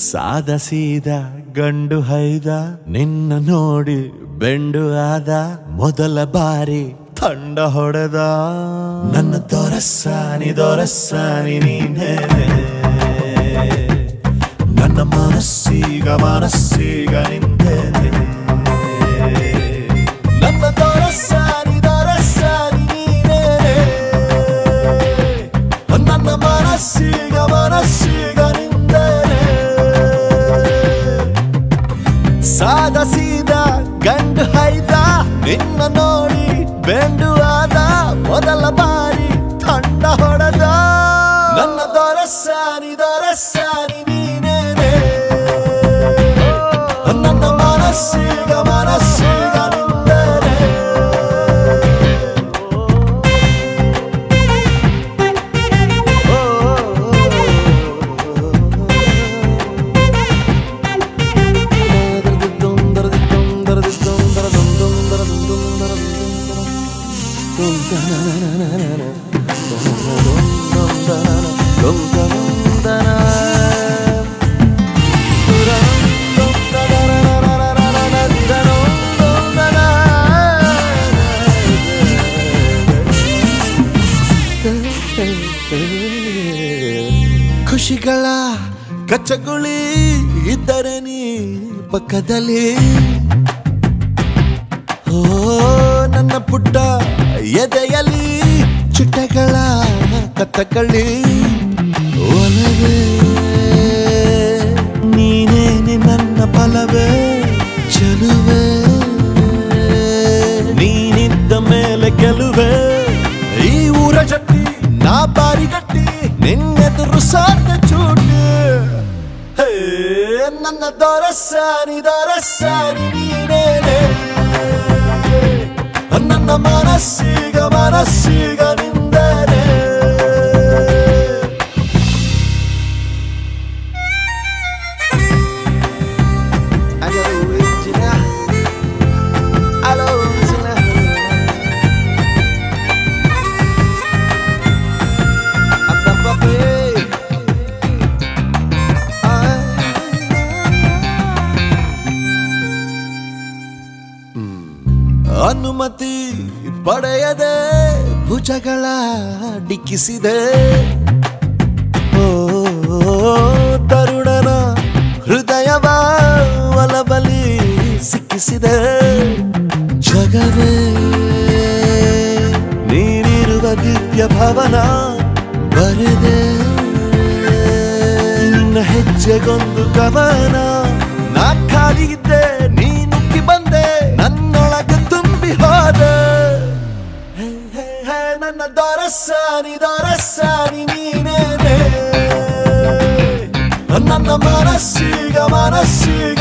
ಸಾದ ಸೀದ ಗಂಡು ಹೈದ ನಿನ್ನ ನೋಡಿ ಬೆಂಡು ಆದ ಮೊದಲ ಬಾರಿ ತಂಡ ಹೊಡೆದ ನನ್ನ ದೊರಸಾನಿ ದೊರಸಾನಿ ನೀನೇನೆ ನನ್ನ ಮನಸ್ಸೀಗ ಮನಸ್ಸೀಗ ನಿಂತೇನೆ ನನ್ನ ದೊರಸಾನಿ ದೊರಸಾನಿ ನೀನೇನೆ ನನ್ನ ಮನಸ್ಸೀಗ ಮನಸ್ಸೀಗ ನಿಂದೇನೆ ಸಾದ ಸೀದ ಗಂಡು ಹೈದ ನಿನ್ನ ನೋಡಿ ಬೆಂಡು ಆದ ಮೊದಲ ಬಾರಿ ತಂಡ ಹೊಡೆದ ನನ್ನ ದೊರಸಾನಿ ದೊರಸಾನಿ ನೀನೇನೆ ನನ್ನ ಮನಸ್ಸೀಗ ಮನಸ್ಸೀಗ ನಿಂದೇನೆ ಖುಷಿಗಳ ಕಚ್ಚಗುಳಿ ಇದ್ದರೆ ನೀ ಪಕ್ಕದಲ್ಲಿ ಓ ನನ್ನ ಪುಟ್ಟ ಎದೆಯಲ್ಲಿ ಚುಟ್ಟಗಳ ಕತ್ತಕಳಿ ಒಲವೇ ನೀನೇನೆ ನನ್ನ ಬಲವೇ ಚಲುವೆ ನೀನಿದ್ದ ಮೇಲೆ ಗೆಲುವೆ ಈ ಊರ ಜಟ್ಟಿ ನಾ ಬಾರಿ ಗಟ್ಟಿ ನಿನ್ನೆದುರು ಸಾಧ್ಯ ಚೂಟಿ ಹೇ ನನ್ನ ದೊರಸಾನಿ ದೊರಸಾನಿ ನೀನೇನೆ ನನ್ನ ಮನಸ್ಸೀಗ ಮನಸ್ಸೀಗ ನಿಂದನೆ ಅನುಮತಿ ಪಡೆಯದೆ ಭುಜಗಳ ಡಿಕ್ಕಿಸಿದೆ ಓ ತರುಣನ ಹೃದಯವ ಒಲಬಲಿ ಸಿಕ್ಕಿಸಿದೆ ಜಗವೇ ನೀನಿರುವ ದಿವ್ಯ ಭವನ ಬರೆದೆ ನಿನ್ನ ಹೆಜ್ಜೆಗೊಂದು ಕವನ ನಾ ಖಾಲಿ ಇದ್ದೆ ನೀ ನುಗ್ಗಿ ಬಂದೆ ನನ್ನೊಳಗೆ ತುಂಬಿ ಹೋದೆ ಹೇ, ಹೇ, ಹೇ, ನನ್ನ ದೊರಸಾನಿ ದೊರಸಾನಿ ನೀನೇನೆ ನನ್ನ ಮನಸ್ಸೀಗ ಮನಸ್ಸೀಗ